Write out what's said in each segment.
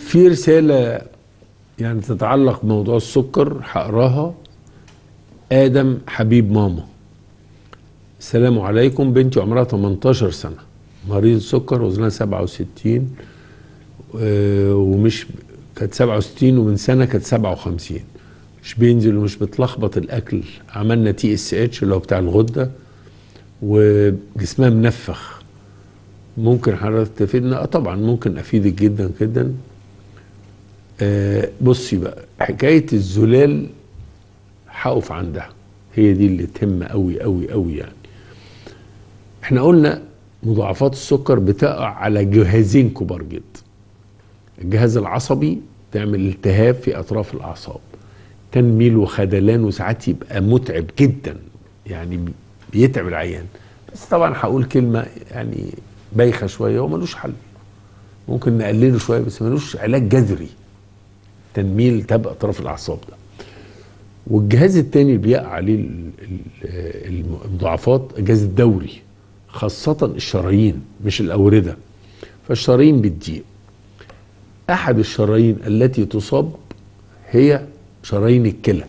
في رسالة يعني تتعلق بموضوع السكر هقراها آدم حبيب ماما السلام عليكم بنتي عمرها 18 سنة مريض سكر وزنها 67 آه، ومش كانت 67 ومن سنة كانت 57 مش بينزل ومش بتلخبط الأكل عملنا تي اس اتش اللي هو بتاع الغدة وجسمها منفخ ممكن حضرتك تفيدنا؟ اه طبعا ممكن افيدك جدا جدا آه بصي بقى حكايه الزلال هقف عندها هي دي اللي تهم قوي قوي قوي يعني احنا قلنا مضاعفات السكر بتقع على جهازين كبار جدا الجهاز العصبي تعمل التهاب في اطراف الاعصاب تنميل وخدلان وساعات يبقى متعب جدا يعني بيتعب العيان بس طبعا هقول كلمه يعني بايخه شويه وملوش حل ممكن نقلله شويه بس ملوش علاج جذري تنميل التهاب اطراف الاعصاب ده والجهاز التاني اللي بيقع عليه ال- ال- المضاعفات الجهاز الدوري خاصة الشرايين مش الأوردة فالشرايين بتضيق أحد الشرايين التي تصاب هي شرايين الكلى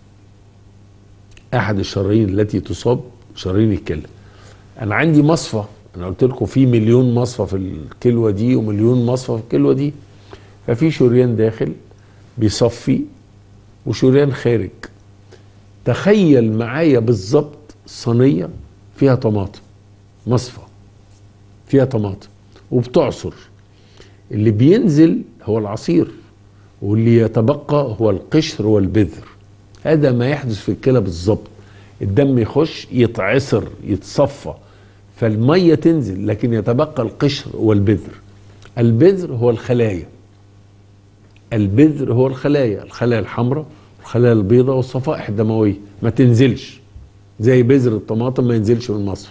أحد الشرايين التي تصاب شرايين الكلى أنا عندي مصفى أنا قلت لكم في مليون مصفى في الكلوة دي ومليون مصفى في الكلوة دي ففي شريان داخل بيصفي وشريان خارج تخيل معايا بالظبط صينيه فيها طماطم مصفى فيها طماطم وبتعصر اللي بينزل هو العصير واللي يتبقى هو القشر والبذر هذا ما يحدث في الكلى بالظبط الدم يخش يتعصر يتصفى فالميه تنزل لكن يتبقى القشر والبذر البذر هو الخلايا البذر هو الخلايا الخلايا الحمراء الخلايا البيضاء والصفائح الدمويه ما تنزلش زي بذر الطماطم ما ينزلش من المصفى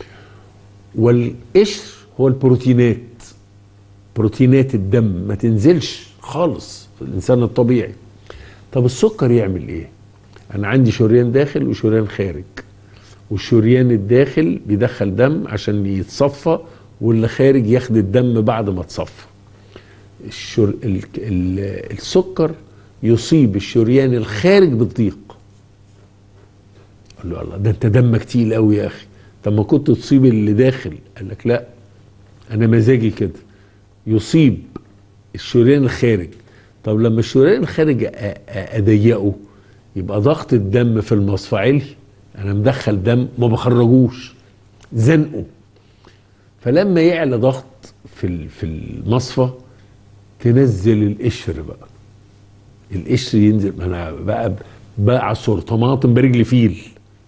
والقشر هو البروتينات بروتينات الدم ما تنزلش خالص في الانسان الطبيعي طب السكر يعمل ايه انا عندي شريان داخل وشريان خارج والشريان الداخل بيدخل دم عشان يتصفى واللي خارج ياخد الدم بعد ما اتصفى الشر... ال... ال... السكر يصيب الشريان الخارج بالضيق قال له الله ده انت دمك تقيل قوي يا اخي طب ما كنت تصيب اللي داخل قال لك لا انا مزاجي كده يصيب الشريان الخارج طب لما الشريان الخارج أ- أ- اضيقه يبقى ضغط الدم في المصفى عالي انا مدخل دم ما بخرجوش زنقه فلما يعلى ضغط في ال- في المصفى تنزل القشر بقى القشر ينزل ما انا بقى بعصر طماطم برجل فيل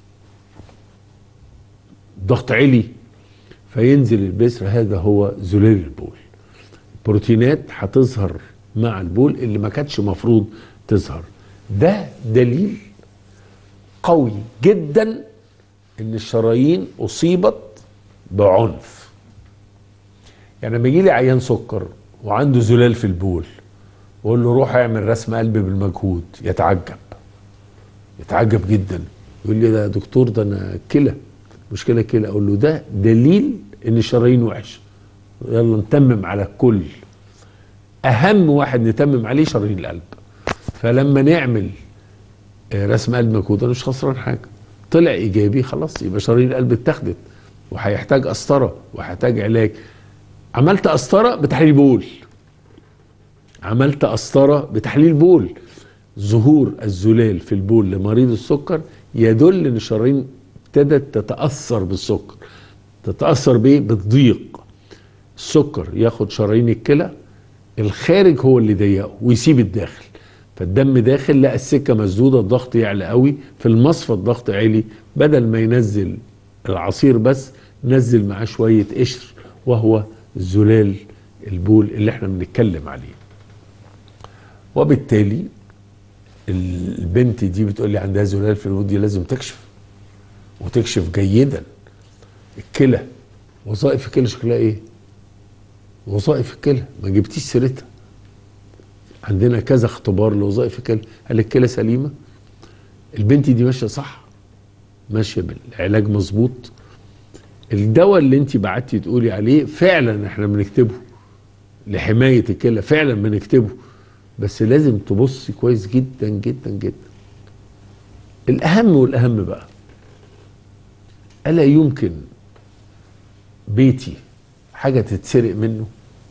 ضغط عالي فينزل البذر هذا هو زلال البول بروتينات هتظهر مع البول اللي ما كانتش مفروض تظهر ده دليل قوي جدا ان الشرايين اصيبت بعنف يعني لما يجي لي عيان سكر وعنده زلال في البول واقول له روح اعمل رسم قلب بالمجهود يتعجب يتعجب جدا يقول لي ده يا دكتور ده انا كلى مشكله كلى اقول له ده دليل ان الشرايين وحشه يلا نتمم على الكل اهم واحد نتمم عليه شرايين القلب فلما نعمل آه، رسم قلب مجهود انا مش خسران حاجه طلع ايجابي خلاص يبقى شرايين القلب اتاخدت وهيحتاج قسطره وهيحتاج علاج عملت قسطره بتحليل بول عملت قسطره بتحليل بول ظهور الزلال في البول لمريض السكر يدل ان الشرايين ابتدت تتاثر بالسكر تتاثر بايه بالضيق السكر ياخد شرايين الكلى الخارج هو اللي ضيقه ويسيب الداخل فالدم داخل لقى السكه مسدوده الضغط يعلى قوي في المصفى الضغط عالي بدل ما ينزل العصير بس نزل معاه شويه قشر وهو زلال البول اللي احنا بنتكلم عليه وبالتالي البنت دي بتقول لي عندها زلال في البول دي لازم تكشف وتكشف جيدا الكلى وظائف الكلى شكلها ايه وظائف الكلى ما جبتيش سيرتها عندنا كذا اختبار لوظائف الكلى هل الكلى سليمه البنت دي ماشيه صح ماشيه بالعلاج مظبوط الدواء اللي انت بعتي تقولي عليه فعلا احنا بنكتبه لحمايه الكلى فعلا بنكتبه بس لازم تبص كويس جدا جدا جدا الاهم والاهم بقى الا يمكن بيتي حاجه تتسرق منه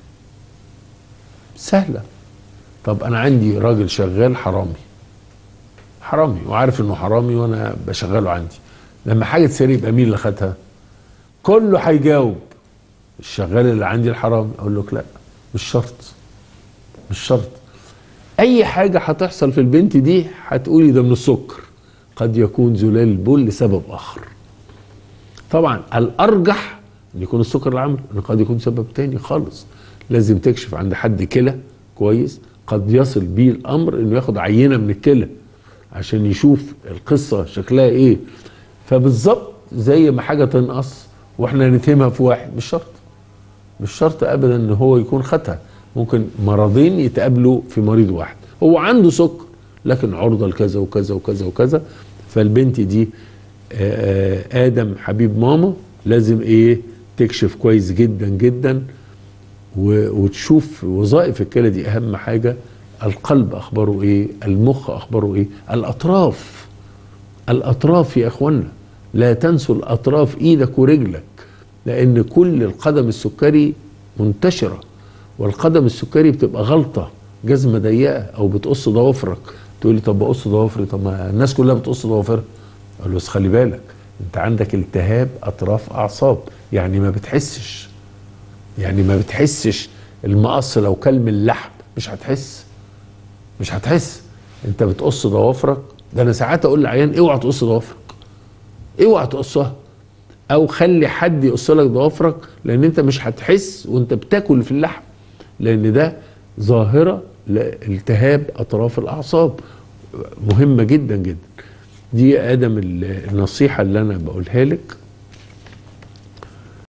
سهله طب انا عندي راجل شغال حرامي حرامي وعارف انه حرامي وانا بشغله عندي لما حاجه تسرق يبقى مين اللي خدها كله هيجاوب الشغال اللي عندي الحرامي اقول لك لا مش شرط مش شرط اي حاجه هتحصل في البنت دي هتقولي ده من السكر قد يكون زلال البول لسبب اخر طبعا الارجح ان يكون السكر اللي عمله ان قد يكون سبب تاني خالص لازم تكشف عند حد كلى كويس قد يصل بيه الامر انه ياخد عينه من الكلى عشان يشوف القصه شكلها ايه فبالظبط زي ما حاجه تنقص واحنا نتهمها في واحد مش شرط مش شرط ابدا ان هو يكون خدها ممكن مرضين يتقابلوا في مريض واحد هو عنده سكر لكن عرضه لكذا وكذا وكذا وكذا فالبنت دي آه، آه، ادم حبيب ماما لازم ايه تكشف كويس جدا جدا و- وتشوف وظائف الكلى دي اهم حاجه القلب اخباره ايه المخ اخباره ايه الاطراف الاطراف يا اخوانا لا تنسوا الاطراف ايدك ورجلك لان كل القدم السكري منتشره والقدم السكري بتبقى غلطه جزمه ضيقه او بتقص ضوافرك تقول لي طب بقص ضوافري طب ما الناس كلها بتقص ضوافرها اقول له بس خلي بالك انت عندك التهاب اطراف اعصاب يعني ما بتحسش يعني ما بتحسش المقص لو كل من اللحم مش هتحس مش هتحس انت بتقص ضوافرك ده انا ساعات اقول للعيان اوعى تقص ضوافرك اوعى تقصها او خلي حد يقص لك ضوافرك لان انت مش هتحس وانت بتاكل في اللحم لان ده ظاهره لالتهاب اطراف الاعصاب مهمه جدا جدا دي يا ادم ال- النصيحه اللي انا بقولها لك